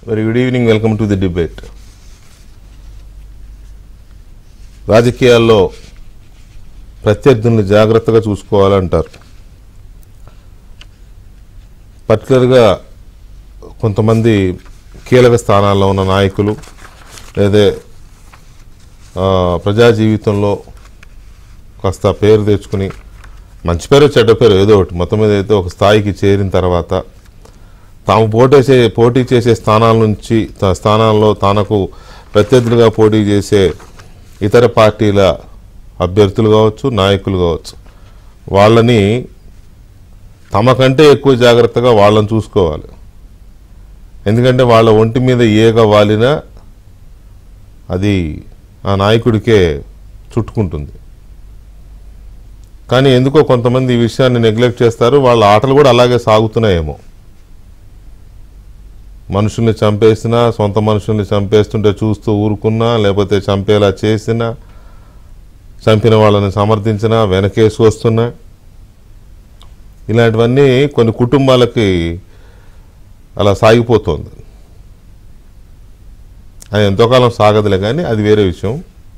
Very good evening welcome to the debate రాజకీయాల్లో ప్రత్యర్థుల్ని జాగ్రత్తగా చూసుకోవాలంటారు పర్టికులర్గా కొంతమంది కీలక స్థానాల్లో ఉన్న నాయకులు లేదా ఆ, ప్రజా జీవితంలో కాస్త పేరు తెచ్చుకుని మంచి పేరు చెడ్డ పేరు ఏదో ఒకటి మొత్తం మీద అయితే ఒక స్థాయికి చేరిన తర్వాత తాము పోటీ చే పోటీ చేసే స్థానాల నుంచి త- స్థానాల్లో తనకు ప్రత్యర్థులుగా పోటీ చేసే ఇతర పార్టీల అభ్యర్థులు కావచ్చు నాయకులు కావచ్చు వాళ్ళని తమకంటే ఎక్కువ జాగ్రత్తగా వాళ్ళని చూసుకోవాలి ఎందుకంటే వాళ్ళ ఒంటి మీద ఏగ వాలినా అది ఆ నాయకుడికే చుట్టుకుంటుంది కానీ ఎందుకో కొంతమంది ఈ విషయాన్ని నెగ్లెక్ట్ చేస్తారు వాళ్ళ ఆటలు కూడా అలాగే సాగుతున్నాయేమో మనుషుల్ని చంపేసినా సొంత మనుషుల్ని చంపేస్తుంటే చూస్తూ ఊరుకున్నా లేకపోతే చంపేలా చేసినా చంపిన వాళ్ళని సమర్థించినా వెనకేసి వస్తున్నా ఇలాంటివన్నీ కొన్ని కుటుంబాలకి అలా సాగిపోతుంది అది ఎంతో కాలం సాగదులే కానీ అది వేరే విషయం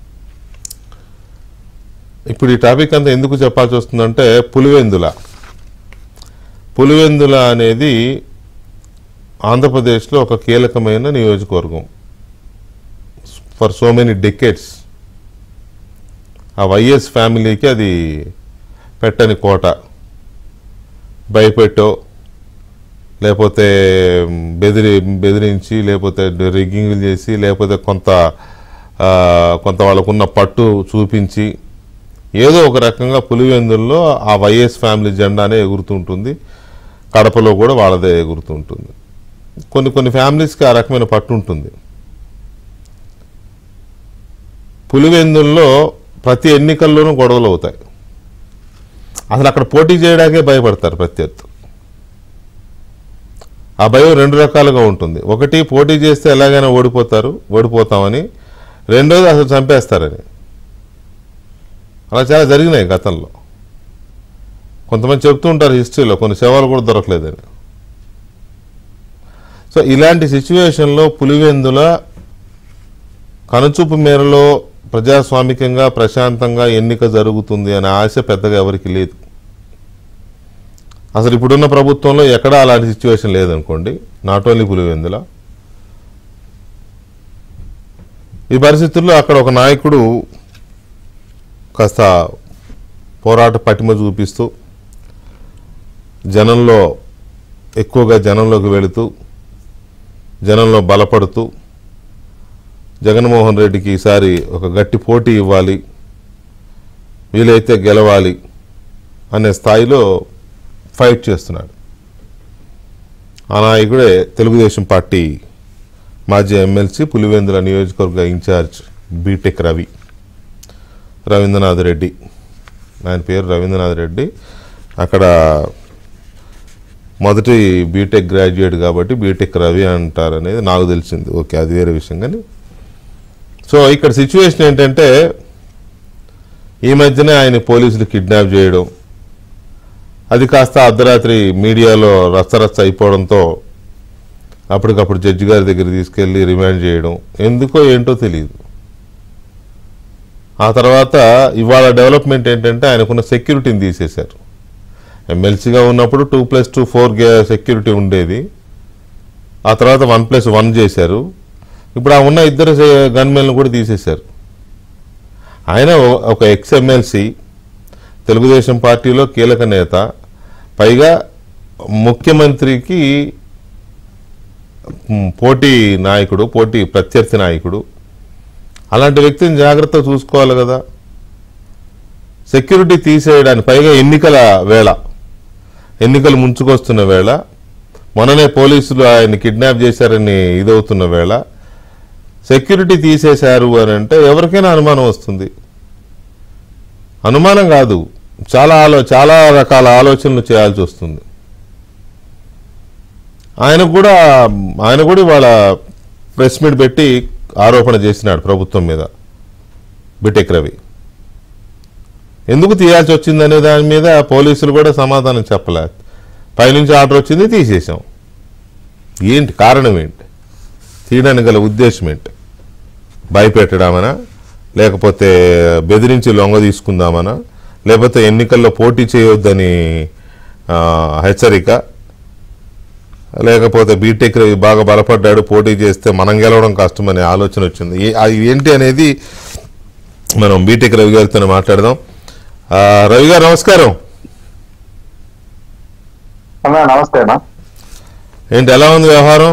ఇప్పుడు ఈ టాపిక్ అంతా ఎందుకు చెప్పాల్సి వస్తుందంటే పులివెందుల పులివెందుల అనేది ఆంధ్రప్రదేశ్లో ఒక కీలకమైన నియోజకవర్గం ఫర్ సో మెనీ డెకెట్స్ ఆ వైఎస్ ఫ్యామిలీకి అది పెట్టని కోట భయపెట్టో లేకపోతే బెదిరి బెదిరించి లేకపోతే రిగ్గింగ్లు చేసి లేకపోతే కొంత ఆ, కొంత వాళ్ళకున్న పట్టు చూపించి ఏదో ఒక రకంగా పులివెందుల్లో ఆ వైఎస్ ఫ్యామిలీ జెండానే ఎగురుతుంటుంది కడపలో కూడా వాళ్ళదే ఎగురుతుంటుంది కొన్ని కొన్ని ఫ్యామిలీస్కి ఆ రకమైన పట్టు ఉంటుంది పులివెందుల్లో ప్రతి ఎన్నికల్లోనూ గొడవలు అవుతాయి అసలు అక్కడ పోటీ చేయడానికే భయపడతారు ప్రత్యర్థులు ఆ భయం రెండు రకాలుగా ఉంటుంది ఒకటి పోటీ చేస్తే ఎలాగైనా ఓడిపోతారు ఓడిపోతామని రెండోది అసలు చంపేస్తారని అలా చాలా జరిగినాయి గతంలో కొంతమంది చెప్తూ ఉంటారు హిస్టరీలో కొన్ని శవాలు కూడా దొరకలేదని సో ఇలాంటి సిచ్యువేషన్లో పులివెందుల కనుచూపు మేరలో ప్రజాస్వామికంగా ప్రశాంతంగా ఎన్నిక జరుగుతుంది అనే ఆశ పెద్దగా ఎవరికి లేదు అసలు ఇప్పుడున్న ప్రభుత్వంలో ఎక్కడా అలాంటి సిచ్యువేషన్ లేదనుకోండి నాట్ ఓన్లీ పులివెందుల ఈ పరిస్థితుల్లో అక్కడ ఒక నాయకుడు కాస్త పోరాట పటిమ చూపిస్తూ జనంలో ఎక్కువగా జనంలోకి వెళుతూ జనంలో బలపడుతూ జగన్మోహన్ రెడ్డికి ఈసారి ఒక గట్టి పోటీ ఇవ్వాలి వీలైతే గెలవాలి అనే స్థాయిలో ఫైట్ చేస్తున్నాడు ఆ నాయకుడే తెలుగుదేశం పార్టీ మాజీ ఎమ్మెల్సీ పులివెందుల నియోజకవర్గ ఇన్ఛార్జ్ బీటెక్ రవి రవీంద్రనాథ్ రెడ్డి ఆయన పేరు రవీంద్రనాథ్ రెడ్డి అక్కడ మొదటి బీటెక్ గ్రాడ్యుయేట్ కాబట్టి బీటెక్ రవి అంటారు అనేది నాకు తెలిసింది ఓకే అది వేరే విషయం కానీ సో ఇక్కడ సిచ్యువేషన్ ఏంటంటే ఈ మధ్యనే ఆయన పోలీసులు కిడ్నాప్ చేయడం అది కాస్త అర్ధరాత్రి మీడియాలో రచ్చరచ్చ అయిపోవడంతో అప్పటికప్పుడు జడ్జి గారి దగ్గర తీసుకెళ్లి రిమాండ్ చేయడం ఎందుకో ఏంటో తెలియదు ఆ తర్వాత ఇవాళ డెవలప్మెంట్ ఏంటంటే ఆయనకున్న సెక్యూరిటీని తీసేశారు ఎమ్మెల్సీగా ఉన్నప్పుడు two plus two four security ఉండేది ఆ తర్వాత వన్ ప్లస్ వన్ చేశారు ఇప్పుడు ఆ ఉన్న ఇద్దరు గన్మెన్లు కూడా తీసేశారు ఆయన ఓ- ఒక ఎక్స్ ఎమ్మెల్సీ తెలుగుదేశం పార్టీలో కీలక నేత పైగా ముఖ్యమంత్రికి మ్, పోటీ నాయకుడు పోటీ ప్రత్యర్థి నాయకుడు అలాంటి వ్యక్తిని జాగ్రత్తగా చూసుకోవాలి కదా సెక్యూరిటీ తీసేయడానికి పైగా ఎన్నికల వేళ ఎన్నికలు ముంచుకొస్తున్న వేళ మొన్ననే పోలీసులు ఆయన కిడ్నాప్ చేశారని ఇదవుతున్న వేళ సెక్యూరిటీ తీసేశారు అని అంటే ఎవరికైనా అనుమానం వస్తుంది అనుమానం కాదు చాలా ఆలో చాలా రకాల ఆలోచనలు చేయాల్సి వస్తుంది ఆయన కూడా ఆయన కూడా ఇవాళ ప్రెస్ మీట్ పెట్టి ఆరోపణ చేసినాడు ప్రభుత్వం మీద బిటెక్ రవి ఎందుకు తీయాల్సి వచ్చిందనే దాని మీద పోలీసులు కూడా సమాధానం చెప్పలే పైనుంచి ఆర్డర్ వచ్చింది తీసేసాం ఏంటి కారణం ఏంటి తీయడానికి గల ఉద్దేశం ఏంటి భయపెట్టడామనా లేకపోతే బెదిరించి లొంగ తీసుకుందామనా లేకపోతే ఎన్నికల్లో పోటీ చేయొద్దని ఆ, హెచ్చరిక లేకపోతే బీటెక్ రవి బాగా బలపడ్డాడు పోటీ చేస్తే మనం గెలవడం కష్టమనే ఆలోచన వచ్చింది ఏ- అది ఏంటి అనేది మనం బీటెక్ రవి గారితో మాట్లాడదాం ఆ, రవి గారు నమస్కారం అన్నా నమస్తే అన్న ఏంటి ఎలా ఉంది వ్యవహారం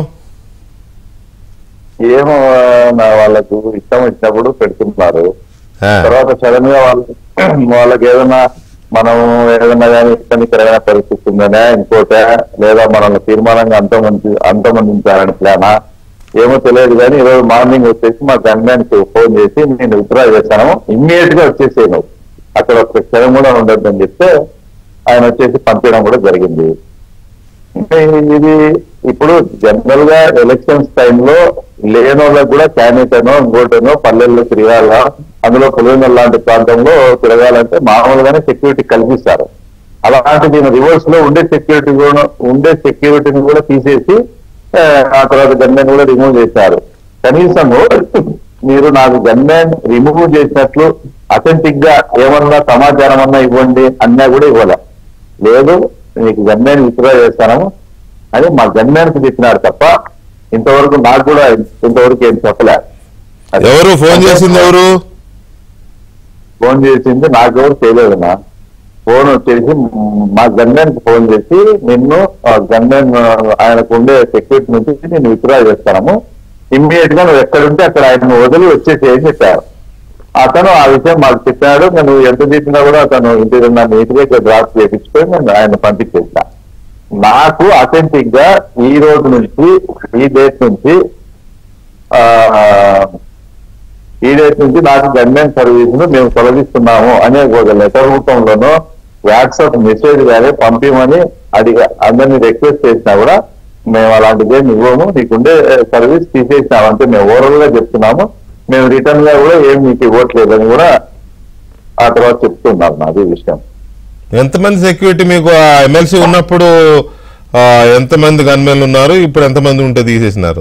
ఏమో నా వాళ్ళకు ఇష్టం వచ్చినప్పుడు పెడుతున్నారు ఆ, తర్వాత సడన్ గా వాళ్ళు వాళ్ళకి ఏదైనా మనం ఏదైనా కానీ ఇబ్బందికరమైన పరిస్థితి ఉందనే ఇంకోట లేదా మనల్ని తీర్మానంగా అంతమంది అంతమందించాలని ప్లానా ఏమో తెలియదు కానీ ఈరోజు మార్నింగ్ వచ్చేసి మా గన్మ్యాన్కి ఫోన్ చేసి నేను విత్డ్రా చేశాను ఇమ్మీడియట్ గా వచ్చేసాను అక్కడ ఒక క్షణం కూడా ఉండద్దు అని చెప్తే ఆయన వచ్చేసి పంపించడం కూడా జరిగింది ఇంకా ఇది ఇప్పుడు జనరల్ గా ఎలక్షన్స్ టైంలో లేని వాళ్ళకి కూడా క్యాండిడేట్ ఇంకోటనో పల్లెల్లో తిరగాల అందులో పులివెందుల లాంటి ప్రాంతంలో తిరగాలంటే మామూలుగానే సెక్యూరిటీ కల్పిస్తారు అలాంటి దీని రివర్స్ లో ఉండే సెక్యూరిటీ కూడా ఉండే సెక్యూరిటీని కూడా తీసేసి ఆ, ఆ తర్వాత గన్మెన్ కూడా రిమూవ్ చేశారు కనీసం మీరు నాకు గన్మెన్ రిమూవ్ చేసినట్లు అథెంటిక్ గా ఏమన్నా సమాచారం అన్నా ఇవ్వండి అన్నా కూడా ఇవ్వలే లేదు మీకు గన్మెన్ విత్డ్రా చేస్తాను అని మా గన్మెన్కి చెప్పినారు తప్ప ఇంతవరకు నాకు కూడా ఇంతవరకు ఏం చెప్పలే అది- ఎవరు ఫోన్ చేసింది ఎవరు ఫోన్ చేసింది నాకెవరు చేయలేదన్నా ఫోన్ వచ్చేసి మ్, మా గన్మెన్ కి ఫోన్ చేసి నిన్ను గన్మెన్ ఆయనకు ఉండే సెక్యూరిటీ నుంచి నేను విత్డ్రా చేస్తాను ఇమ్మీడియట్ గా నువ్వు ఎక్కడుంటే అక్కడ ఆయన వదిలి వచ్చేసి ఏం చెప్పారు అతను ఆ విషయం మాకు చెప్పాడు నేను ఎంత చెప్పినా కూడా అతను ఇంటి దగ్గర నన్ను ఇంటి దగ్గర డ్రాప్ చేయించుకొని నేను ఆయన పంపించేసా నాకు అథెంటిక్ గా ఈ రోజు నుంచి ఈ డేట్ నుంచి ఆ ఈ డేట్ నుంచి నాకు గవర్నమెంట్ సర్వీస్ ను మేము తొలగిస్తున్నాము అనే ఒక లెటర్ రూపంలోనో వాట్సాప్ మెసేజ్ కానీ పంపించమని అడిగా అందరినీ రిక్వెస్ట్ చేసినా కూడా మేము అలాంటిది ఏమి ఇవ్వము నీకుండే సర్వీస్ తీసేసినాము అంటే మేము ఓవరాల్ గా చెప్తున్నాము మేము రిటర్న్ గా కూడా ఏం మీకు ఇవ్వట్లేదని కూడా ఆ తర్వాత చెప్తున్నారు నాది విషయం ఎంతమంది సెక్యూరిటీ మీకు ఎమ్మెల్సీ ఉన్నప్పుడు ఆ, ఎంతమంది గన్మెన్లు ఉన్నారు ఇప్పుడు ఎంతమంది ఉంటే తీసేసినారు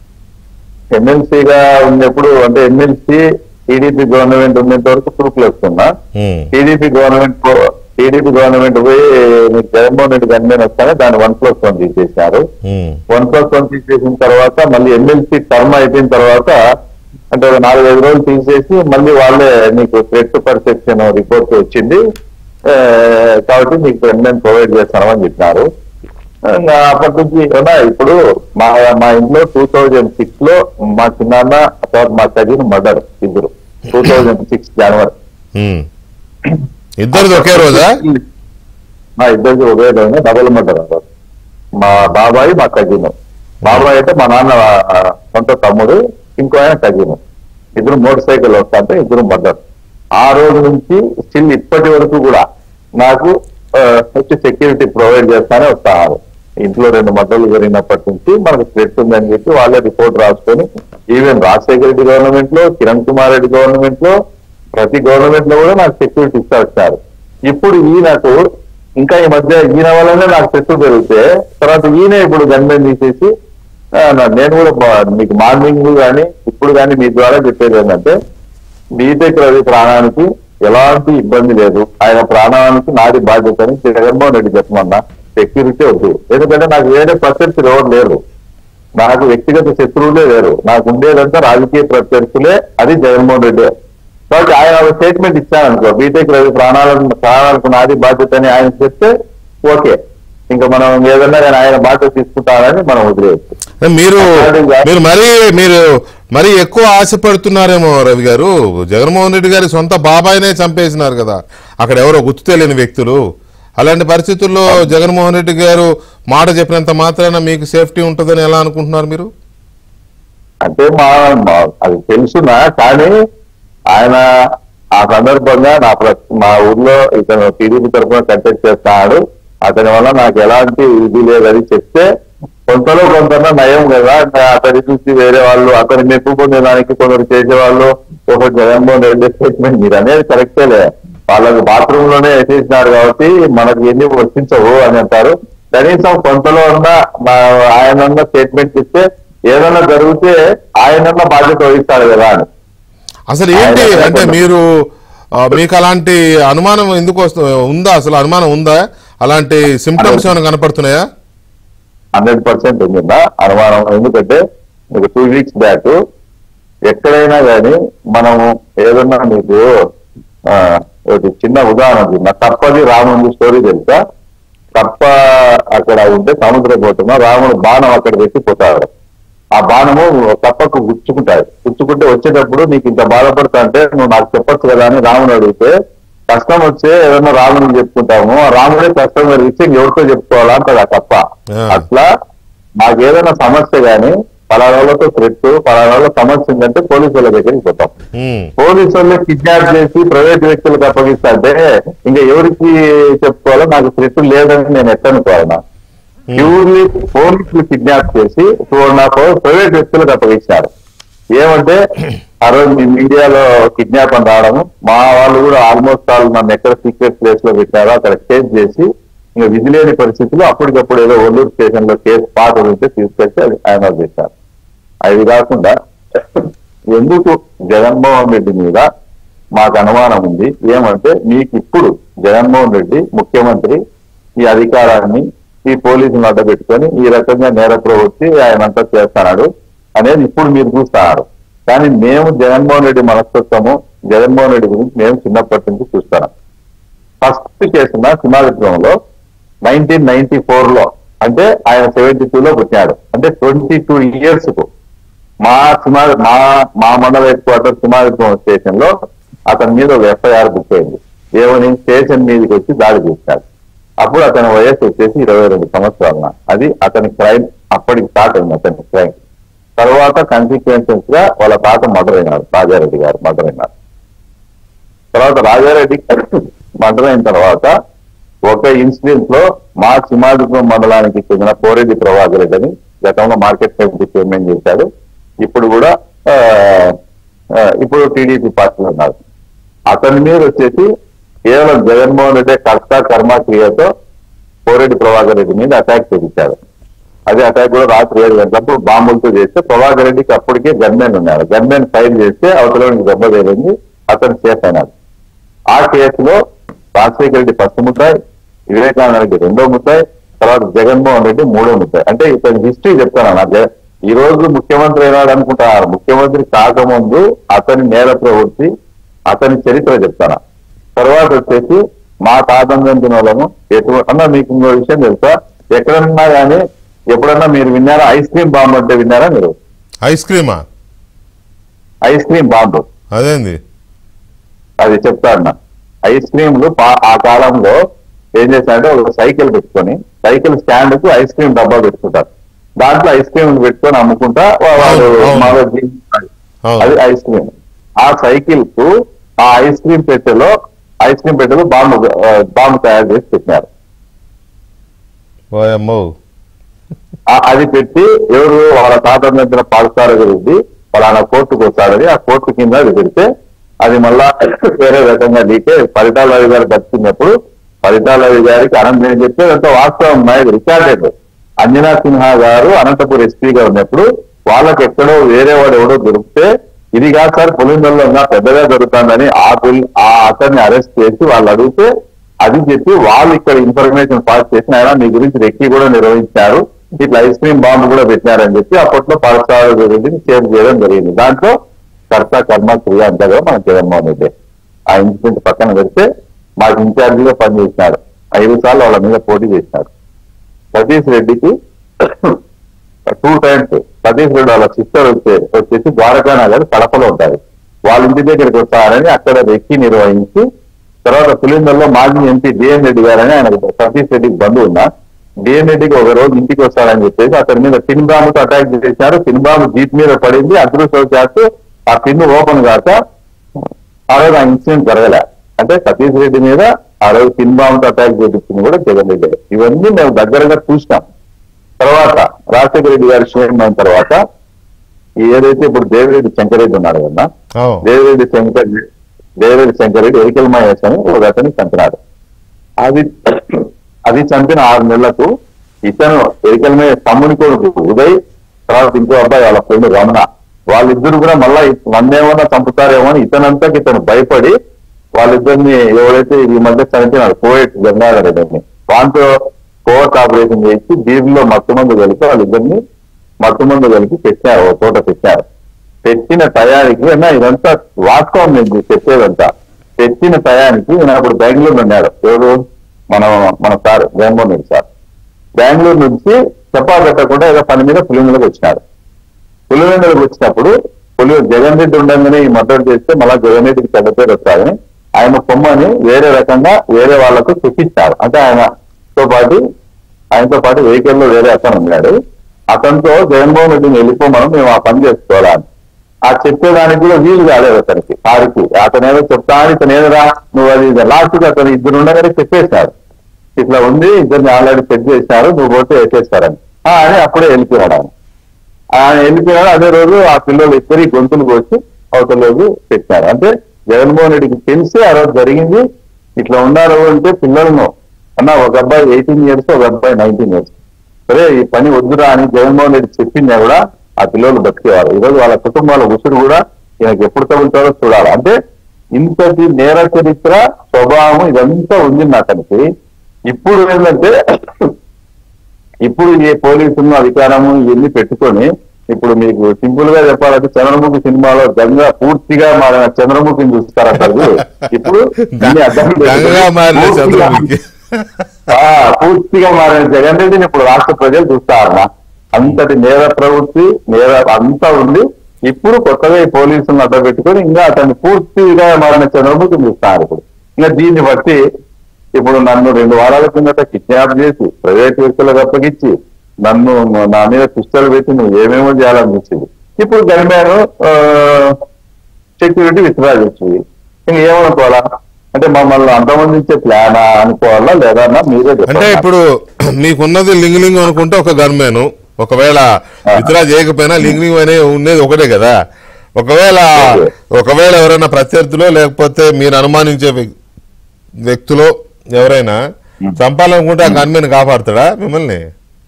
ఎమ్మెల్సీగా ఉన్నప్పుడు అంటే ఎమ్మెల్సీ టీడీపీ గవర్నమెంట్ ఉన్నంత వరకు ప్రూఫ్లు వస్తున్నా ఉమ్, టీడీపీ గవర్నమెంట్ టీడీపీ గవర్నమెంట్ పోయి మీకు జగన్మోహన్ రెడ్డి గన్మెన్ వస్తానే దాన్ని వన్ ప్లస్ వన్ తీసేశారు ఉమ్, వన్ ప్లస్ వన్ తీసేసిన తర్వాత మళ్ళీ ఎమ్మెల్సీ టర్మ్ అయిపోయిన తర్వాత అంటే ఒక నాలుగైదు రోజులు తీసేసి మళ్ళీ వాళ్ళే నీకు థ్రెట్ పర్సెప్షన్ రిపోర్ట్ వచ్చింది ఆ, కాబట్టి నీకు గన్మెన్ ప్రొవైడ్ చేస్తామని చెప్పినారు ఇంకా అప్పటి నుంచి ఏమన్నా ఇప్పుడు మా మా ఇంట్లో టూ థౌజండ్ సిక్స్ లో మా చిన్నాన్న తర్వాత మా కజిన్ మర్డర్ ఇద్దరు టూ థౌజండ్ సిక్స్ జనవరి ఉమ్. ఇద్దరిది ఒకే రోజా మా ఇద్దరికి ఒకే రోజు డబుల్ మర్డర్ అంటారు మా బాబాయ్ మా కజిన్ బాబాయ్ అయితే మా నాన్న ఆ, సొంత తమ్ముడు ఇంకో ఆయన కజిన్ ఇద్దరు మోటార్ సైకిల్ వస్తుంటే ఇద్దరు మర్డర్ ఆ రోజు నుంచి స్టిల్ ఇప్పటి వరకు కూడా నాకు ఆ, వచ్చి సెక్యూరిటీ ప్రొవైడ్ చేస్తానే వస్తున్నారు ఇంట్లో రెండు మద్దలు జరిగినప్పటి నుంచి మనకు థ్రెట్ ఉందని చెప్పి వాళ్ళే రిపోర్ట్ రాసుకొని ఈవెన్ రాజశేఖర రెడ్డి గవర్నమెంట్ లో కిరణ్ కుమార్ రెడ్డి గవర్నమెంట్ లో ప్రతి గవర్నమెంట్ లో కూడా నాకు సెక్యూరిటీ ఇస్తా వచ్చారు ఇప్పుడు ఈయనకు ఇంకా ఈ మధ్య ఈయన వల్లనే నాకు చెట్టు పెరిగితే తర్వాత ఈయన ఇప్పుడు గన్మెన్ తీసేసి ఆ, నా- నేను కూడా బా- మీకు మార్నింగ్ కానీ ఇప్పుడు కానీ మీ ద్వారా చెప్పేది ఏంటంటే బీటెక్ రవి ప్రాణానికి ఎలాంటి ఇబ్బంది లేదు ఆయన ప్రాణానికి నాది బాధ్యత అని జగన్మోహన్ రెడ్డి చెప్పమన్నా సెక్యూరిటీ వద్దు ఎందుకంటే నాకు వేరే ప్రత్యర్థులు ఎవరు లేరు నాకు వ్యక్తిగత శత్రువులే లేరు నాకు ఉండేదంతా రాజకీయ ప్రత్యర్థులే అది జగన్మోహన్ రెడ్డి కాబట్టి ఆయన ఒక స్టేట్మెంట్ ఇచ్చారనుకో బీటెక్ రవి ప్రాణాలను ప్రాణాలకు నాది బాధ్యత అని ఆయన చెప్తే ఓకే ఇంకా మనం ఏదన్నా కానీ ఆయన బాధ్యత తీసుకుంటారని మనం వదిలేయచ్చు మీరు మీరు మరీ మీరు మరీ ఎక్కువ ఆశపడుతున్నారేమో రవి గారు జగన్మోహన్ రెడ్డి గారి సొంత బాబాయినే చంపేసినారు కదా అక్కడ ఎవరో గుర్తు తెలియని వ్యక్తులు అలాంటి పరిస్థితుల్లో జగన్మోహన్ రెడ్డి గారు మాట చెప్పినంత మాత్రాన మీకు సేఫ్టీ ఉంటుందని ఎలా అనుకుంటున్నారు మీరు అంటే మా మా- అది తెలుసునా కానీ ఆయన ఆ సందర్భంగా నా ప్ర- మా ఊర్లో ఇతను టీడీపీ తరఫున కంటెక్ట్ చేస్తున్నాడు అతని వల్ల నాకు ఎలాంటి ఇది లేదని చెప్తే కొంతలో కొంత నయం కదా అతని చూసి వేరే వాళ్ళు అతని మెప్పు పొందడానికి కొందరు చేసేవాళ్ళు ఒక జగన్మోహన్ రెడ్డి స్టేట్మెంట్ మీరు అనేది కరెక్టేలే వాళ్ళకి బాత్రూమ్ లోనే వేసేసినారు కాబట్టి మనకి ఎన్ని వర్తించవు అని అంటారు కనీసం కొంతలో ఉన్న మా ఆయన స్టేట్మెంట్ ఇస్తే ఏదైనా జరిగితే ఆయనన్న బాధ్యత వహిస్తాడు కదా అని అసలు ఏంటి ఆయన అంటే లేకుండా. మీరు ఆ, మీకు అలాంటి అనుమానం ఎందుకు వస్తు ఉందా అసలు అనుమానం ఉందా అలాంటి సిమ్టమ్స్ ఏమైనా కనపడుతున్నాయా హండ్రెడ్ పర్సెంట్ ఉందా అనుమానం ఎందుకంటే మీకు టూ వీక్స్ బ్యాక్ ఎక్కడైనా కానీ మనము ఏదన్నా మీకు ఆ, ఒకటి చిన్న ఉదాహరణ చిన్న తప్పది రాముడి స్టోరీ తెలుసా తప్ప అక్కడ ఉంటే సముద్ర పోతున్నా రాముడు బాణం అక్కడ పెట్టి పోతాడు ఆ బాణము తప్పకు గుచ్చుకుంటాడు గుచ్చుకుంటే వచ్చేటప్పుడు నీకు ఇంత బాధపడతా అంటే నువ్వు నాకు చెప్పొచ్చు కదా అని రాముడు అడిగితే కష్టం వచ్చే ఏదన్నా రాముడికి చెప్పుకుంటాము ఆ రాముడే కష్టం కలిగిస్తే ఎవరితో చెప్పుకోవాలా అంటది ఆ తప్ప ఆ. అట్లా మాకు ఏదైనా సమస్య గాని పలానాలతో థ్రెట్ పలానాలో సమస్య ఉందంటే పోలీసుల దగ్గరికి పోతాం ఉమ్, పోలీసు వాళ్ళు కిడ్నాప్ చేసి ప్రైవేట్ వ్యక్తులకు అప్పగిస్తుంటే ఇంకా ఎవరికి చెప్పుకోవాలో నాకు థ్రెట్ లేదని నేను ఎట్టనుకోవాలన్నా ప్యూర్లీ పోలీసులు కిడ్నాప్ చేసి two and half hours private వ్యక్తులకు అప్పగించారు ఏమంటే ఆ రోజు మీ మీడియాలో కిడ్నాప్ అని రావడము మా వాళ్ళు కూడా ఆల్మోస్ట్ వాళ్ళు నన్ను ఎక్కడ సీక్రెట్ ప్లేస్ లో పెట్టారో అక్కడ కేసు చేసి ఇంకా విధి లేని పరిస్థితుల్లో అప్పటికప్పుడు ఏదో ఒల్లూరు స్టేషన్ లో కేసు పాత ఉంటే తీసుకొచ్చి అది ఆయన చేశారు అది కాకుండా ఎందుకు జగన్మోహన్ రెడ్డి మీద మాకు అనుమానం ఉంది ఏమంటే మీకు ఇప్పుడు జగన్మోహన్ రెడ్డి ముఖ్యమంత్రి ఈ అధికారాన్ని ఈ పోలీసులను అడ్డబెట్టుకొని ఈ రకంగా నేర ప్రవృత్తి ఆయన అంతా చేస్తున్నాడు అనేది ఇప్పుడు మీరు చూస్తున్నారు కానీ మేము జగన్మోహన్ రెడ్డి మనస్తత్వము జగన్మోహన్ రెడ్డి గురించి మేము చిన్నప్పటి నుంచి చూస్తున్నాం ఫస్ట్ కేసున సింహాద్రిపురంలో నైన్టీన్ నైన్టీ ఫోర్ లో అంటే ఆయన సెవెంటీ టూ లో పుట్టాడు అంటే ట్వంటీ టూ ఇయర్స్ కు మా సుమా మా మా మండల హెడ్ క్వార్టర్ సుమారిపురం స్టేషన్ లో అతని మీద ఒక ఎఫ్ఐఆర్ బుక్ అయింది ఏమని స్టేషన్ మీదకి వచ్చి దాడి చేశాడు అప్పుడు అతని వయసు వచ్చేసి ఇరవై రెండు సంవత్సరాల అది అతని క్రైమ్ అప్పటికి స్టార్ట్ అయింది అతని క్రైమ్ తర్వాత కన్సిక్వెన్సెస్ గా వాళ్ళ తాత మర్డర్ అయినారు రాజారెడ్డి గారు మర్డర్ అయినారు తర్వాత రాజారెడ్డి మర్డర్ అయిన తర్వాత ఒక ఇన్సిడెంట్ లో మా సింహాద్రిపురం మండలానికి చెందిన కోరెడ్డి ప్రభాకర్ రెడ్డి అని గతంలో మార్కెట్ కమిటీ చైర్మన్ చేశాడు ఇప్పుడు కూడా ఆ, ఆ, ఇప్పుడు టీడీపీ పార్టీలో ఉన్నారు అతని మీద వచ్చేసి కేవలం జగన్మోహన్ రెడ్డి కర్త కర్మ క్రియతో కోరెడ్డి ప్రభాకర్ రెడ్డి మీద అటాక్ చేయించారు అదే అటాక్ కూడా రాత్రి ఏడు గంటలప్పుడు బాంబులతో చేస్తే ప్రభాకర్ రెడ్డికి అప్పటికే గన్మెన్ ఉన్నారు గన్మెన్ ఫైర్ చేస్తే అవతలకి దెబ్బ తగిలింది అతను సేఫ్ అయినాడు ఆ కేసులో రాజశేఖర రెడ్డి ఫస్ట్ ముద్దాయి వివేకానంద రెడ్డి రెండో ముద్దాయి తర్వాత జగన్మోహన్ రెడ్డి మూడో ముద్దాయి అంటే ఇతని హిస్టరీ చెప్తాను నా జ- ఈ రోజు ముఖ్యమంత్రి అయినాడు అనుకుంటున్నారు ముఖ్యమంత్రి కాకముందు అతని నేర ప్రవృత్తి అతని చరిత్ర చెప్తాను తర్వాత వచ్చేసి మా తాతండ్రి వాళ్ళము ఎటువంటి అన్న మీకు ఇంకో విషయం తెలుసా ఎక్కడన్నా కానీ ఎప్పుడన్నా మీరు విన్నారా ఐస్ క్రీమ్ బాంబు అంటే విన్నారా మీరు ఐస్ క్రీమా ఐస్ క్రీమ్ బాంబు అదేంది అది చెప్తా అన్న ఐస్ క్రీమ్లు పా- ఆ కాలంలో ఏం చేశారంటే ఒక సైకిల్ పెట్టుకొని సైకిల్ స్టాండ్ కు ఐస్ క్రీమ్ డబ్బా పెట్టుకుంటారు దాంట్లో ఐస్ క్రీమ్ పెట్టుకొని అమ్ముకుంటా వా- వాళ్ళు అవును, అవును. మాలో జీవిస్తారు. అవును. అది ఐస్ క్రీమ్ ఆ సైకిల్ కు ఆ ఐస్ క్రీమ్ పెట్టెలో ఐస్ క్రీమ్ పెట్టెలో బాంబు ఆ, బాంబు తయారు చేసి పెట్టినారు ఓయమ్మో ఆ- అది పెట్టి ఎవరు వాళ్ళ తాత మధ్యన పాఠశాల గురించి ఫలానా కోర్టుకు వస్తాడని ఆ కోర్టు కింద అది పెడితే అది మళ్ళా వేరే రకంగా లీకే ఫలితాల రవి గారు బతికినప్పుడు ఫలితాల రవి గారికి అనంతరం ఏం చెప్తే అంత వాస్తవం నాయకు రికార్డెడ్ అంజనా సిన్హా గారు అనంతపూర్ ఎస్పీగా ఉన్నప్పుడు వాళ్ళకి ఎక్కడో వేరే వాడు ఎవడో దొరికితే ఇది కాదు సార్ పులిందల్లో ఇంకా పెద్దగా దొరుకుతుందని ఆ పులి ఆ అతన్ని అరెస్ట్ చేసి వాళ్ళు అడిగితే అది చెప్పి వాళ్ళు ఇక్కడ ఇన్ఫర్మేషన్ పాస్ చేసి ఆయన మీ గురించి రెక్కి కూడా నిర్వహించారు ఇట్లా ఐస్ క్రీమ్ బాంబు కూడా పెట్టినారని చెప్పి అప్పట్లో పాఠశాల గురించి సేవ్ చేయడం జరిగింది దాంట్లో కర్త కర్మ క్రియ అంతగా మన జగన్మోహన్ రెడ్డి ఆ ఇన్సిడెంట్ పక్కన పెడితే మాకు ఇన్ఛార్జిగా పనిచేసినాడు ఐదు సార్లు వాళ్ళ మీద పోటీ చేసినాడు సతీష్ రెడ్డికి టూ టైమ్స్ సతీష్ రెడ్డి వాళ్ళ సిస్టర్ వచ్చే వచ్చేసి ద్వారకా నగర్ కడపలో ఉంటారు వాళ్ళ ఇంటి దగ్గరికి వస్తారని అక్కడ రెక్కి నిర్వహించి తర్వాత పులిందర్లో మాజీ ఎంపీ డిఎన్ రెడ్డి గారని ఆయన సతీష్ రెడ్డికి బంధువు ఉన్నా డిఎన్ రెడ్డికి ఒక రోజు ఇంటికి వస్తారని చెప్పేసి అతని మీద పిన్ బాంబుతో అటాక్ చేశారు పిన్ బాంబు జీప్ మీద పడింది అదృష్టవశాత్తు ఆ పిన్ ఓపెన్ కాక ఆ రోజు ఆ ఇన్సిడెంట్ జరగలే అంటే సతీష్ రెడ్డి మీద ఆ రోజు పిన్ బాంబుతో అటాక్ చేపించింది కూడా జగన్ రెడ్డి ఇవన్నీ మేము దగ్గరగా చూసినాం తర్వాత రాజశేఖర రెడ్డి గారి క్షేమం అయిన తర్వాత ఈ ఏదైతే ఇప్పుడు దేవిరెడ్డి శంకరెడ్డి ఉన్నాడు కదా అవును దేవిరెడ్డి శంకర్ దేవిరెడ్డి శంకరెడ్డి ఎరికల్ మహేష్ అని ఒక అతన్ని చంపినాడు అది అది చంపిన ఆరు నెలలకు ఇతను ఎరికల్ మహేష్ తమ్ముని కొడుకు ఉదయ్ తర్వాత ఇంకో అబ్బాయి వాళ్ళ ఫ్రెండ్ రమణ వాళ్ళిద్దరు కూడా మళ్ళా నన్నేమన్నా చంపుతారేమో అని ఇతనంతకి ఇతను భయపడి వాళ్ళిద్దరిని ఎవరైతే ఈ మధ్య చనిపోయినాడు కోవిడ్ గంగాధర్ రెడ్డిని దాంతో కోవర్ట్ ఆపరేషన్ చేసి దీనిలో మత్తు మందు కలిపి వాళ్ళిద్దరిని మత్తు మందు కలిపి పెట్టారు ఒక చోట పెట్టారు పెట్టిన టయానికి అన్న ఇదంతా వాస్తవం మీకు చెప్పేదంతా పెట్టిన టయానికి నేను అప్పుడు బెంగళూరు ఉన్నాడు ఎవరు మన మన సార్ జగన్మోహన్ రెడ్డి సార్ బెంగళూరు నుంచి చెప్పా పెట్టకుండా ఏదో పని మీద పులివెందులకు వచ్చినాడు పులివెందులకు వచ్చినప్పుడు పులి జగన్ రెడ్డి ఉండగానే ఈ మద్దతు చేస్తే మళ్ళా జగన్ రెడ్డికి చెడ్డ పేరు వస్తారని ఆయన కొమ్మని వేరే రకంగా వేరే వాళ్ళకు చూపించారు అంటే ఆయనతో పాటు ఆయనతో పాటు వెహికల్ లో వేరే అతను ఉన్నాడు అతనితో జగన్మోహన్ రెడ్డిని వెళ్ళిపోమని మేము ఆ పని చేసుకోవాలని ఆ చెప్పేదానికి కూడా వీలు కాలేదు అతనికి సారికి అతను ఏదో చెప్తా అని ఇతను ఏదరా నువ్వు అది లాస్ట్ కి అతను ఇద్దరు ఉండగానే చెప్పేశారు ఇట్లా ఉంది ఇద్దరిని ఆల్రెడీ సెట్ చేశారు నువ్వు పోతే వేసేస్తారని ఆ, అని అప్పుడే వెళ్ళిపోయాడు ఆయన ఆయన వెళ్ళిపోయాడు అదే రోజు ఆ పిల్లలు ఇద్దరి గొంతులు కోసి అవతల రోజు పెట్టారు అంటే జగన్మోహన్ రెడ్డికి తెలిసి ఆ రోజు జరిగింది ఇట్లా ఉన్నారు అంటే పిల్లలను అన్న ఒక అబ్బాయి ఎయిటీన్ ఇయర్స్ ఒక అబ్బాయి నైన్టీన్ ఇయర్స్ సరే ఈ పని వద్దురా అని జగన్మోహన్ రెడ్డి చెప్పిందా కూడా ఆ పిల్లలు బతికేవారు ఈ రోజు వాళ్ళ కుటుంబాల ఉసురు కూడా ఈయనకి ఎప్పుడు తగులుతారో చూడాలి అంటే ఇంతటి నేర చరిత్ర స్వభావం ఇదంతా ఉంది అతనికి ఇప్పుడు ఏంటంటే ఇప్పుడు ఈ పోలీసులు అధికారము ఇవన్నీ పెట్టుకొని ఇప్పుడు మీకు సింపుల్ గా చెప్పాలంటే చంద్రముఖి సినిమాలో గంగా పూర్తిగా మారిన చంద్రముఖిని చూస్తారు అసలు ఇప్పుడు దీన్ని అర్థం గంగా మారిన పూర్తిగా- చంద్రముఖి ఆ, పూర్తిగా మారిన జగన్ రెడ్డిని ఇప్పుడు రాష్ట్ర ప్రజలు చూస్తారన్న అంతటి నేర ప్రవృత్తి నేర అంతా ఉంది ఇప్పుడు కొత్తగా ఈ పోలీసులను అడ్డ పెట్టుకొని ఇంకా అతన్ని పూర్తిగా మారిన చంద్రముఖి చూస్తారు ఇప్పుడు ఇంకా దీన్ని బట్టి ఇప్పుడు నన్ను రెండు వారాల కిందట కిడ్నాప్ చేసి ప్రైవేట్ వ్యక్తులకు అప్పగించి నన్ను నా మీద పిస్టల్ పెట్టి నువ్వు ఏమేమో చేయాలనిపించింది ఇప్పుడు గనిమాను సెక్యూరిటీ విత్డ్రా చేసింది ఇంక ఏమనుకోవాలా అంటే మమ్మల్ని అంతమందించే ప్లానా అనుకోవాలా లేదా అన్న మీరే అంటే చెప్పండి ఇప్పుడు మీకున్నది లింగలింగం అనుకుంటే ఒక గన్మేను ఒకవేళ విత్డ్రా చేయకపోయినా లింగలింగం అనే ఉండేది ఒకటే కదా ఒకవేళ ఒకవేళ ఎవరైనా ప్రత్యర్థులో లేకపోతే మీరు అనుమానించే వ్యక్- వ్యక్తులో ఎవరైనా చంపాలనుకుంటే ఆ గన్మేన్ కాపాడుతాడా మిమ్మల్ని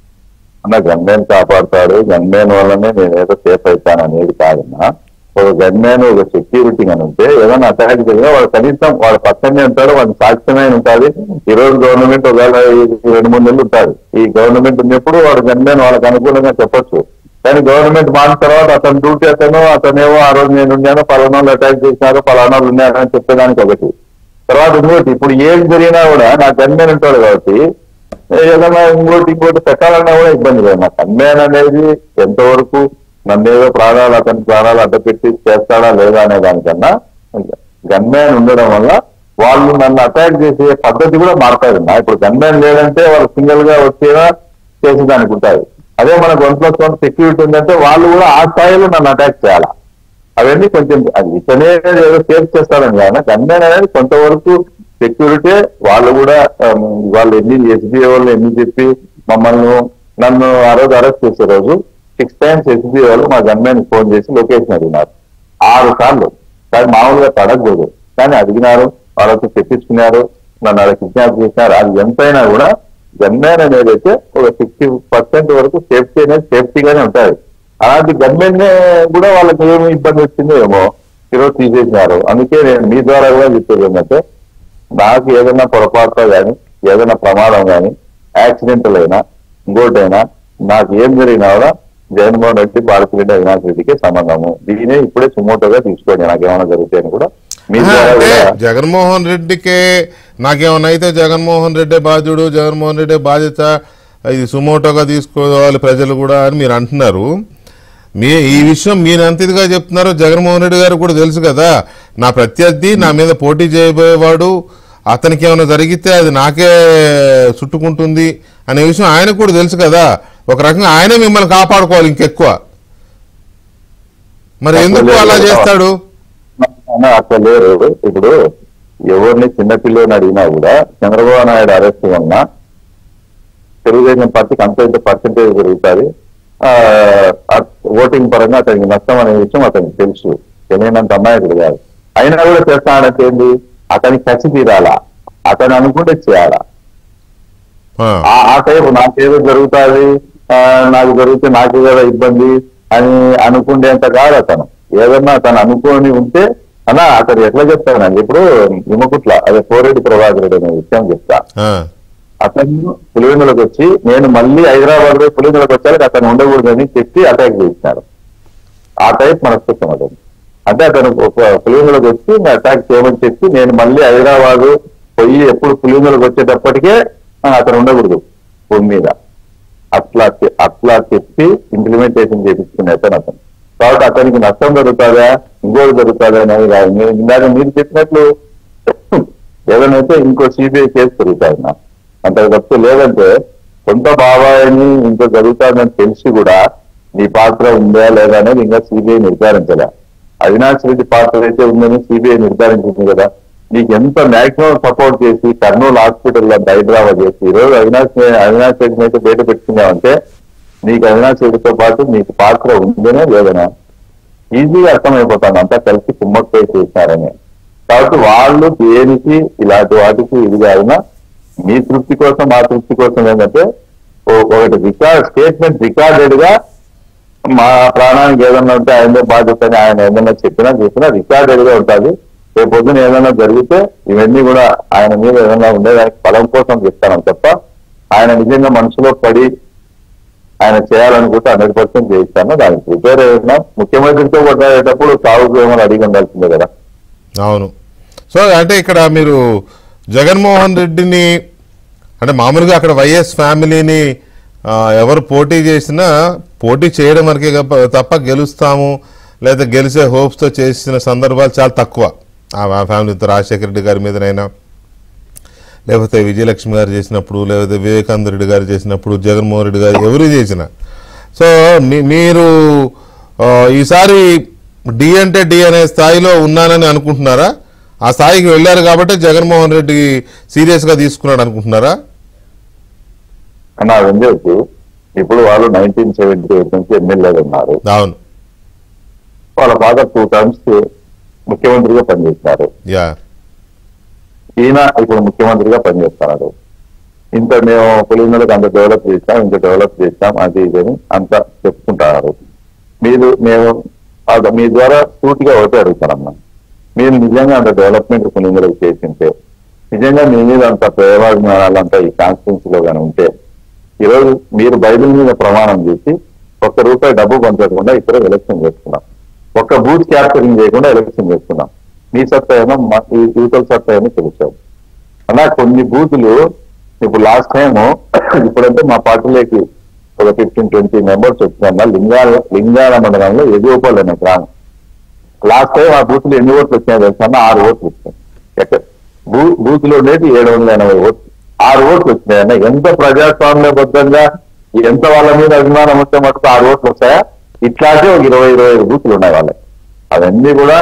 అన్న గన్మేన్ కాపాడతాడు గన్మేన్ వల్లనే నేను ఏదో సేఫ్ అవుతాను అనేది కాదన్నా ఒక గన్మేన్ ఒక సెక్యూరిటీ అని ఉంటే ఏదైనా అటాక్ జరిగినా వాడు కనీసం వాడు పక్కనే ఉంటాడు వాడి సాక్ష్యమే ఉంటుంది ఈ రోజు గవర్నమెంట్ ఒకవేళ ఈ రెండు మూడు నెలలు ఉంటాడు ఈ గవర్నమెంట్ ఉన్నప్పుడు వాడు గన్మేన్ వాళ్ళకి అనుకూలంగా చెప్పొచ్చు కానీ గవర్నమెంట్ మారిన తర్వాత అతని డ్యూటీ అతను అతనేమో ఆ రోజు నేను ఉన్నాను పలానా వాళ్ళు అటాక్ చేసినారు పలానా వాళ్ళు ఉన్నారు అని చెప్పేదానికి ఒకటి తర్వాత ఇంకోటి ఇప్పుడు ఏం జరిగినా కూడా నా గన్మేన్ ఉంటాడు కాబట్టి ఏదైనా ఇంకోటి ఇంకోటి పెట్టాలన్నా కూడా ఇబ్బంది లేదు నాకు అన్యాయం అనేది ఎంతవరకు నన్ను ఏదో ప్రాణాలు అతని ప్రాణాలు అడ్డపెట్టి చేస్తాడా లేదా అనే దానికన్నా గన్మ్యాన్ ఉండడం వల్ల వాళ్ళు నన్ను అటాక్ చేసే పద్ధతి కూడా మారుతారు నా ఇప్పుడు గన్మ్యాన్ లేదంటే వాళ్ళు సింగిల్ గా వచ్చేలా చేసేదానికి ఉంటాయి అదే మనకు వన్ ప్లస్ వన్ సెక్యూరిటీ ఉందంటే వాళ్ళు కూడా ఆ స్థాయిలో నన్ను అటాక్ చేయాలా అవన్నీ కొంచెం అది ఇతనే ఏదో సేఫ్ చేస్తారని కానీ గన్మెన్ అనేది కొంతవరకు సెక్యూరిటీ వాళ్ళు కూడా ఆమ్, వాళ్ళు ఎన్ని ఎస్బీఐ వాళ్ళు ఎన్ని చెప్పి మమ్మల్ని నన్ను ఆ రోజు అరెస్ట్ చేసే రోజు సిక్స్ టైమ్స్ ఎస్బీఐ వాళ్ళు మా గన్మెన్ ఫోన్ చేసి లొకేషన్ అడిగినారు ఆరు సార్లు కానీ మామూలుగా అడగకూడదు కానీ అడిగినారు వాళ్ళతో తెప్పించుకున్నారు నన్ను అలా కిడ్నాప్ చేసినారు అది ఎంతైనా కూడా గన్మెన్ అనేది అయితే ఒక సిక్స్టీ పర్సెంట్ వరకు సేఫ్టీ అనేది సేఫ్టీగానే ఉంటుంది అలాంటి గవర్నమెంట్ కూడా వాళ్ళకి ఏమి ఇబ్బంది వచ్చిందో ఏమో ఈరోజు తీసేసినారు అందుకే నేను మీ ద్వారా కూడా చెప్పేది ఏంటంటే నాకు ఏదైనా పొరపాటులో కానీ ఏదైనా ప్రమాదం కానీ యాక్సిడెంటల్ అయినా ఇంకోటైనా నాకు ఏం జరిగినా కూడా జగన్మోహన్ రెడ్డి భారతిరెడ్డి అవినాష్ రెడ్డికి సంబంధము దీనే ఇప్పుడే సుమోటోగా తీసుకోండి నాకు ఏమైనా జరిగితే అని కూడా మీ ఆహా, ద్వారా అంటే కూడా జగన్మోహన్ రెడ్డికే నాకేమన్నా అయితే జగన్మోహన్ రెడ్డి బాధ్యుడు జగన్మోహన్ రెడ్డి బాధ్యత ఇది సుమోటోగా తీసుకోవాలి ప్రజలు కూడా అని మీరు అంటున్నారు మీ ఈ విషయం మీరు ఎంత ఇదిగా చెప్తున్నారో జగన్మోహన్ రెడ్డి గారు కూడా తెలుసు కదా నా ప్రత్యర్థి నా మీద పోటీ చేయబోయేవాడు అతనికి ఏమైనా జరిగితే అది నాకే చుట్టుకుంటుంది అనే విషయం ఆయనకు కూడా తెలుసు కదా ఒక రకంగా ఆయనే మిమ్మల్ని కాపాడుకోవాలి ఇంకెక్కువ మరి ఎందుకు అలా చేస్తాడు అన్న అట్లా లేరు ఇప్పుడు ఎవరిని చిన్నపిల్లని అడిగినా కూడా చంద్రబాబు నాయుడు అరెస్ట్ వలన తెలుగుదేశం పార్టీకి అంత ఇంత పర్సెంటేజ్ పెరుగుతుంది ఆ, ఆ ఓటింగ్ పరంగా అతనికి నష్టం అనే విషయం అతనికి తెలుసు తెలియనంత అమాయకుడు కాదు అయినా కూడా చేస్తానంటే ఏంది అతనికి కసి తీరాలా అతను అనుకుంటే చేయాలా ఆ. ఆ ఆ టైపు నాకేదో జరుగుతుంది ఆ, నాకు జరిగితే నాకు కదా ఇబ్బంది అని అనుకునేంత కాదు అతను ఏదన్నా అతను అనుకోని ఉంటే అన్నా అతను ఎట్లా చెప్తానండి ఇప్పుడు నిమ్మకుట్ల అదే కోరెడ్డి ప్రభాకర్ రెడ్డి అనే విషయం చెప్తా ఆ, అతను పులివెందులకు వచ్చి నేను మళ్ళీ హైదరాబాద్ లో పులివెందులకు వచ్చాక అతను ఉండకూడదని చెప్పి అటాక్ చేసినారు ఆ టైప్ మనస్తత్వం అతను అంటే అతను పులివెందులకు వచ్చి అటాక్ చేయమని చెప్పి నేను మళ్ళీ హైదరాబాద్ పోయి ఎప్పుడు పులివెందులకు వచ్చేటప్పటికే ఆ, అతను ఉండకూడదు భూమి మీద అట్లా చె- అట్లా చెప్పి ఇంప్లిమెంటేషన్ చేపించుకునే అతను అతను కాబట్టి అతనికి నష్టం జరుగుతుందా ఇంకోటి జరుగుతుందా అనేది కాదు మీరు ఇందాక మీరు చెప్పినట్లు ఏదైతే ఇంకో సిబిఐ కేసు జరుగుతుంది నా అంత తప్పు లేదంటే సొంత బాబాయిని ఇంకో జరుగుతుందని తెలిసి కూడా నీ పాత్ర ఉందా లేదా అనేది ఇంకా సిబిఐ నిర్ధారించలే అవినాష్ రెడ్డి పాత్ర అయితే ఉందని సిబిఐ నిర్ధారించింది కదా నీకు ఎంత మాక్సిమం సపోర్ట్ చేసి కర్నూలు హాస్పిటల్లో హైదరాబాద్ చేసి ఈ రోజు అవినాష్ ని- అవినాష్ రెడ్డిని అయితే బయట పెట్టుకున్నావంటే నీకు అవినాష్ రెడ్డితో పాటు నీకు పాత్ర ఉందనే లేదనా ఈజీగా అర్థమైపోతాను అంతా కలిసి కుమ్మక్కై చేశారని కాబట్టి వాళ్ళు దేనికి ఇలాంటి వాటికి ఇది కాదునా మీ తృప్తి కోసం మా తృప్తి కోసం ఏంటంటే ఓ- ఒకటి రికార్డ్ స్టేట్మెంట్ రికార్డెడ్ గా మా ప్రాణానికి ఏదన్నా ఉంటే ఆయన బాధ్యత అని ఆయన ఏదన్నా చెప్పినా చెప్పినా రికార్డెడ్ గా ఉంటుంది రేపు పొద్దున ఏదైనా జరిగితే ఇవన్నీ కూడా ఆయన మీద ఏదైనా ఉండేదానికి ఫలం కోసం చెప్తాను తప్ప ఆయన నిజంగా మనసులో పడి ఆయన చేయాలనుకుంటే హండ్రెడ్ పర్సెంట్ చేయిస్తాను దానికి ప్రిపేర్ అయినా ముఖ్యమంత్రితో కొట్లాడేటప్పుడు సాగుకు ఏమైనా అడిగి ఉండాల్సిందే కదా అవును సో అంటే ఇక్కడ మీరు జగన్మోహన్ రెడ్డిని అంటే మామూలుగా అక్కడ వైఎస్ ఫ్యామిలీని ఆ, ఎవరు పోటీ చేసినా పోటీ చేయడం వరకే గప్ప- తప్ప గెలుస్తాము లేదా గెలిచే హోప్స్తో చేసిన సందర్భాలు చాలా తక్కువ ఆ ఆ ఫ్యామిలీతో రాజశేఖర రెడ్డి గారి మీదనైనా లేకపోతే విజయలక్ష్మి గారు చేసినప్పుడు లేకపోతే వివేకానంద రెడ్డి గారు చేసినప్పుడు జగన్మోహన్ రెడ్డి గారు ఎవరు చేసిన సో మీ- మీరు ఆ, ఈసారి డి అంటే డి అనే స్థాయిలో ఉన్నానని అనుకుంటున్నారా ఆ స్థాయికి వెళ్ళారు కాబట్టి జగన్మోహన్ రెడ్డి సీరియస్గా తీసుకున్నాడు అనుకుంటున్నారా నా వెంజేసి ఇప్పుడు వాళ్ళు నైన్టీన్ సెవెంటీ ఎయిట్ నుంచి ఎమ్మెల్యేలు ఉన్నారు అవును వాళ్ళ ఫాదర్ టూ టర్మ్స్ ముఖ్యమంత్రిగా పనిచేస్తారు యా ఈయన ఇప్పుడు ముఖ్యమంత్రిగా పనిచేస్తున్నారు ఇంత మేము పులిందలకు అంత డెవలప్ చేస్తాం ఇంత డెవలప్ చేస్తాం అది ఇది అని అంత చెప్పుకుంటారు మీరు మేము అది మీ ద్వారా సూటిగా ఒకటి అడుగుతానమ్మా మీరు నిజంగా అంత డెవలప్మెంట్ పులిందలకు చేసింటే నిజంగా మీ మీద అంత ప్రయోజనాలంతా ఈ కాన్స్టిట్యూన్సీ లో కానీ ఉంటే ఈరోజు మీరు బైబిల్ మీద ప్రమాణం చేసి ఒక్క రూపాయి డబ్బు పంచకుండా ఇక్కడ ఎలక్షన్ చేసుకున్నాం ఒక్క బూత్ క్యాప్చరింగ్ చేయకుండా ఎలక్షన్ చేసుకున్నాం మీ సత్తా ఏమో మా ఈ యూతల సత్తా ఏమో తెలుసాం అలా కొన్ని బూతులు ఇప్పుడు లాస్ట్ టైం ఇప్పుడంటే మా పార్టీలోకి ఒక ఫిఫ్టీన్ ట్వంటీ మెంబర్స్ వచ్చిన లింగాల లింగాల మండలంలో ఎదుగుకోవాలి అనే గ్రామం లాస్ట్ టైం ఆ బూత్లు ఎన్ని ఓట్లు వచ్చినాయి తెలుసా అన్న? ఆరు ఓట్లు వచ్చినాయి ఎక్కడ బూ బూత్ లో ఉండేది ఏడు వందల ఎనభై ఓట్లు ఆరు ఓట్లు వచ్చినాయి అన్న ఎంత ప్రజాస్వామ్యబద్ధంగా ఎంత వాళ్ళ మీద అభిమానం ఉంటే మటుకు ఆరు ఓట్లు వస్తాయా ఇట్లాంటి ఒక ఇరవై ఇరవై ఐదు బూతులు ఉన్నాయి వాళ్ళకి అవన్నీ కూడా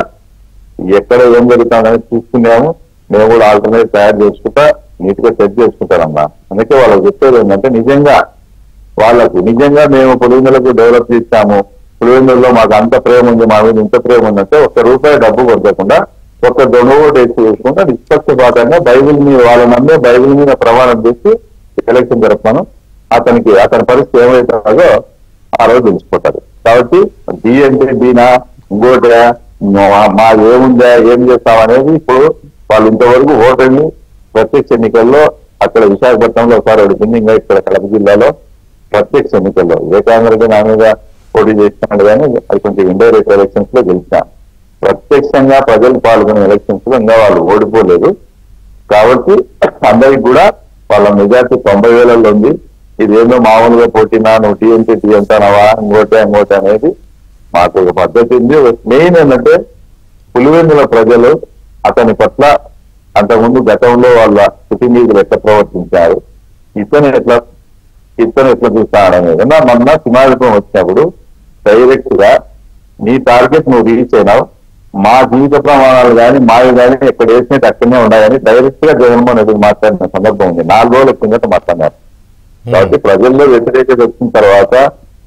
ఎక్కడ ఏం జరుగుతుందని చూసుకున్నాము మేము కూడా ఆల్టర్నేట్ తయారు చేసుకుంటా నీట్ గా సెట్ చేసుకుంటారమ్మా అందుకే వాళ్ళకి చెప్పేది ఏంటంటే నిజంగా వాళ్ళకు నిజంగా మేము పులివెందులకు డెవలప్ చేస్తాము పులివెందుల్లో మాకు అంత ప్రేమ ఉంది మా మీద ఇంత ప్రేమ ఉందంటే ఒక్క రూపాయి డబ్బు కొట్టకుండా ఒక్క దొంగ ఓటు వేసి వేసుకుంటే నిష్పక్షపాతంగా బైబిల్ మీద వాళ్ళ నమ్మే బైబిల్ మీద ప్రమాణం చేసి ఎలక్షన్ జరపను అతనికి అతని పరిస్థితి ఏమైతుందో ఆ రోజు తెలిసిపోతారు కాబట్టి డి అంటే డీనా ఇంకోటా మా- మా ఏముందా ఏం చేస్తాం అనేది ఇప్పుడు వాళ్ళు ఇంతవరకు ఓటమి ప్రత్యక్ష ఎన్నికల్లో అక్కడ విశాఖపట్నంలో ఒకసారి ఓడిపోయింది ఇంకా ఇక్కడ కడప జిల్లాలో ప్రత్యక్ష ఎన్నికల్లో వివేకానంద నా మీద పోటీ చేస్తున్నాడు కానీ అది కొంచెం ఇండైరెక్ట్ ఎలక్షన్స్ లో గెలిచా ప్రత్యక్షంగా ప్రజలు పాల్గొనే ఎలక్షన్స్ లో ఇంకా వాళ్ళు ఓడిపోలేదు కాబట్టి అందరికి కూడా వాళ్ళ మెజార్టీ తొంభై వేలలో ఉంది ఇదేదో మామూలుగా పోటీనా నువ్వు టీఎంసీ టీ అంటానవా ఇంకోటి ఇంకోటి అనేది మాకు ఒక పద్ధతి ఉంది మెయిన్ ఏంటంటే పులివెందుల ప్రజలు అతని పట్ల అంతకుముందు గతంలో వాళ్ళ కుటుంబీకులు ఎట్లా ప్రవర్తించారు ఇతను ఎట్లా ఇతను ఎట్లా చూస్తాడు అనేది నా మొన్న సింహాద్రిపురం వచ్చినప్పుడు డైరెక్ట్ గా నీ టార్గెట్ నువ్వు రీచ్ అయినావు మా జీవిత ప్రమాణాలు కానీ మావి కానీ ఎక్కడ వేసినట్టు అక్కడనే ఉన్నాయని డైరెక్ట్ గా జగన్మోహన్ రెడ్డి మాట్లాడిన సందర్భం ఉంది నాలుగు రోజుల కిందట మాట్లాడినారు కాబట్టి ప్రజల్లో వ్యతిరేకత వచ్చిన తర్వాత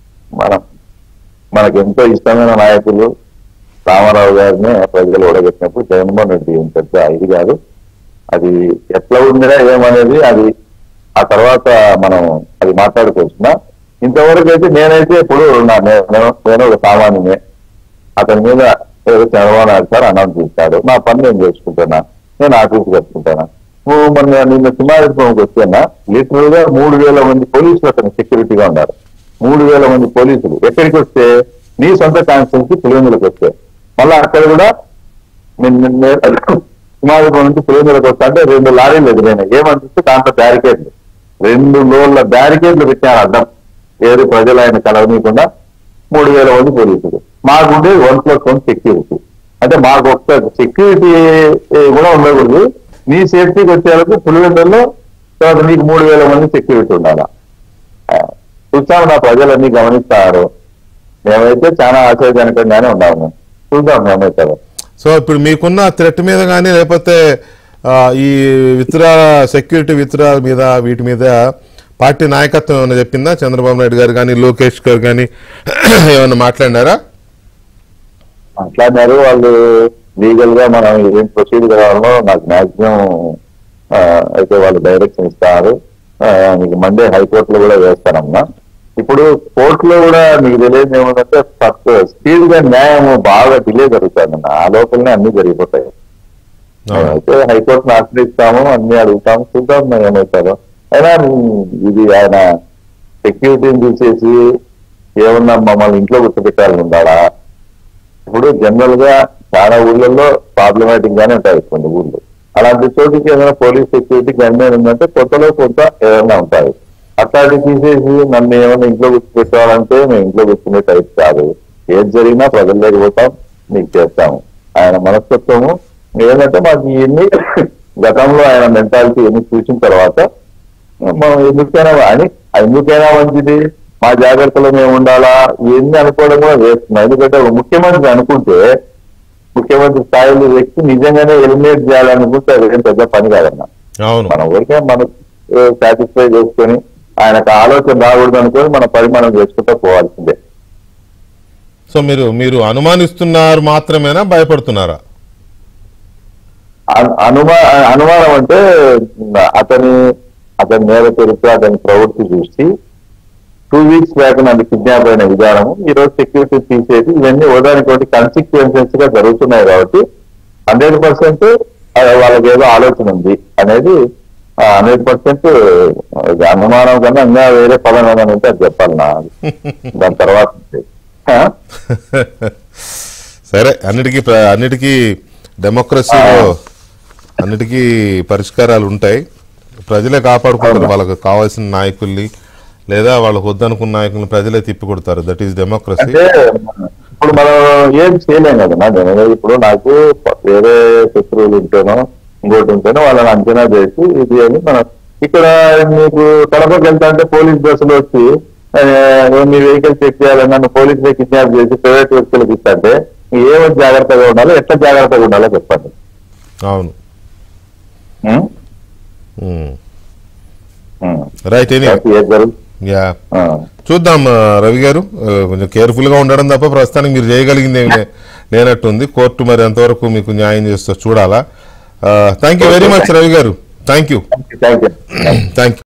మనం మనకు ఎంతో ఇష్టమైన నాయకులు రామారావు గారిని ప్రజలు ఓడగట్టినప్పుడు జగన్మోహన్ రెడ్డి ఏం పెద్ద ఇది కాదు అది ఎట్లా ఉందిరా ఏమనేది అది ఆ తర్వాత మనం అది మాట్లాడుకోవచ్చునా ఇంతవరకు అయితే నేనైతే ఎప్పుడు నా నేను నేను ఒక సామాన్యమే అతని మీద ఏదో చంద్రబాబు నాయుడు సార్ అనౌన్స్ చేశాడు నా పని నేను చేసుకుంటున్నా నేను ఆఫీస్ కట్టుకుంటాను నువ్వు మొన్న నిన్న సింహారెడ్డికి వచ్చానా లిటరల్ గా మూడు వేల మంది పోలీసులు అతను సెక్యూరిటీగా ఉన్నారు మూడు వేల మంది పోలీసులు ఎక్కడికి వస్తే నీ సొంత కాన్స్టిట్యూన్సీ పులివెందులకు వస్తే మళ్ళీ అక్కడ కూడా సింహారెడ్డి నుంచి పులివెందులకు వస్తా అంటే రెండు లారీలు ఎదురైనాయి ఏమనిపిస్తే దాంట్లో బ్యారికేడ్లు రెండు లోన్ల బ్యారికేడ్లు పెట్టారు అడ్డం ఏది ప్రజలు ఆయన కలవనీయకుండా మూడు వేల మంది పోలీసులు మాకుండే వన్ ప్లస్ వన్ సెక్యూరిటీ అంటే మాకు ఒక్క సెక్యూరిటీ కూడా ఉండకూడదు నీ సేఫ్టీకి వచ్చేందుకు పులివెందుల్లో తర్వాత నీకు మూడు వేల మంది సెక్యూరిటీ ఉండాలా ఆ, చూస్తాము నా ప్రజలన్నీ గమనిస్తారు మేమైతే చాలా ఆశ్చర్యజనకంగానే ఉన్నాము చూద్దాం మేమైతే సో ఇప్పుడు మీకున్న థ్రెట్ మీద కానీ లేకపోతే ఆ, ఈ విత్డ్రా సెక్యూరిటీ విత్డ్రా మీద వీటి మీద పార్టీ నాయకత్వం ఏమైనా చెప్పిందా చంద్రబాబు నాయుడు గారు కానీ లోకేష్ గారు కానీ ఏమైనా మాట్లాడినారా మాట్లాడినారు వాళ్ళు లీగల్ గా మనం ఏం ప్రొసీడ్ కావాలో నాకు మాక్సిమం అయితే వాళ్ళు డైరెక్షన్ ఇస్తారు ఆ, మీకు మండే హైకోర్టులో కూడా వేస్తారమ్మా ఇప్పుడు కోర్టులో కూడా మీకు తెలియదు ఏముందంటే ఫస్ట్ స్పీడ్ గా న్యాయం బాగా డిలే జరుగుతుంది ఆ లోపలనే అన్ని జరిగిపోతాయి అవును. అయితే హైకోర్టును ఆశ్రయిస్తాము అన్ని అడుగుతాము చూద్దాం మరి ఏమవుతారో అయినా ఇది ఆయన సెక్యూరిటీని చూసేసి ఏమన్నా మమ్మల్ని ఇంట్లో గుర్తుపెట్టాలని ఉండాలా ఇప్పుడు జనరల్ గా చాలా ఊళ్ళల్లో ప్రాబ్లమాటిక్ గానే ఉంటాయి కొన్ని ఊళ్ళు అలాంటి చోటికి ఏదైనా పోలీస్ సెక్యూరిటీ గన్మెన్ ఉందంటే కొత్తలో కొంత ఏదైనా ఉంటాయి అట్లాంటి తీసేసి నన్ను ఏమైనా ఇంట్లో గుర్తుపెట్టాలంటే మేము ఇంట్లో కూర్చునే టైప్ కాదు ఏది జరిగినా ప్రజల్లోకి పోతాం నీకు చేస్తాము ఆయన మనస్తత్వము ఏంటంటే మాకు ఇవన్నీ గతంలో ఆయన మెంటాలిటీ ఎన్ని చూసిన తర్వాత మనం ఎందుకైనా అని ఎందుకైనా మంచిది మా జాగ్రత్తలో మేము ఉండాలా ఇవన్నీ అనుకోవడం కూడా వేస్తున్నాం ఎందుకంటే ఒక ముఖ్యమంత్రి అనుకుంటే ముఖ్యమంత్రి స్థాయిలో వ్యక్తి నిజంగానే ఎలిమినేట్ చేయాలనుకుంటే అది ఏం పెద్ద పని కాదన్న అవును మన ఊరికే మనం సాటిస్ఫై చేసుకొని ఆయనకు ఆలోచన రాకూడదు అనుకొని మన పని మనం చేసుకుంటూ పోవాల్సిందే సో మీరు మీరు అనుమానిస్తున్నారు మాత్రమేనా భయపడుతున్నారా అను- అనుమా అనుమానం అంటే అతని అతని నేర చరిత్ర అతని ప్రవృత్తి చూసి టూ వీక్స్ బ్యాక్ నన్ను కిడ్నాప్ అయిన విధానము ఈ రోజు సెక్యూరిటీ తీసేది ఇవన్నీ ఒకదానికొకటి కన్సిక్వెన్సెస్ గా జరుగుతున్నాయి కాబట్టి హండ్రెడ్ పర్సెంట్ వాళ్ళకి ఏదో ఆలోచన ఉంది అనేది హండ్రెడ్ పర్సెంట్ అనుమానం కన్నా ఇంకా వేరే పదం ఏమైనా ఉంటే అది చెప్పాలి నా దాని తర్వాత ఆ? సరే అన్నిటికీ ప్ర- అన్నిటికీ డెమోక్రసీలో అన్నిటికీ పరిష్కారాలు ఉంటాయి ప్రజలే కాపాడుకుంటారు వాళ్ళకు కావాల్సిన నాయకుల్ని లేదా వాళ్ళకు వద్దనుకున్న నాయకుల్ని ప్రజలే తిప్పి కొడతారు దట్ ఈస్ డెమోక్రసీ అంటే ఇప్పుడు మనం ఏం చేయలేం కదా నేను ఇప్పుడు నాకు వేరే శత్రువులు ఉంటేనో ఇంకోటి ఉంటేనో వాళ్ళని అంచనా చేసి ఇది అని మనం ఇక్కడ నీకు కడపకి వెళ్తా అంటే పోలీస్ బస్సులు వచ్చి ఆ, మీ వెహికల్ చెక్ చేయాలని నన్ను పోలీస్ కిడ్నాప్ చేసి ప్రైవేట్ వ్యక్తులకు ఇస్తాంటే ఏమో జాగ్రత్తగా ఉండాలో ఎట్లా జాగ్రత్తగా ఉండాలో చెప్పండి అవును ఉం? ఉం. రైట్ ఎనీ ఏది జరుగు యా ఆ. చూద్దాం ఆ, రవి గారు ఆ, కొంచెం కేర్ఫుల్ గా ఉండడం తప్ప ప్రస్తుతానికి మీరు చేయగలిగింది ఏమి లే- లేనట్టుంది కోర్టు మరి ఎంతవరకు మీకు న్యాయం చేస్తో చూడాలా thank you very much Ravi garu thank you thank you thank you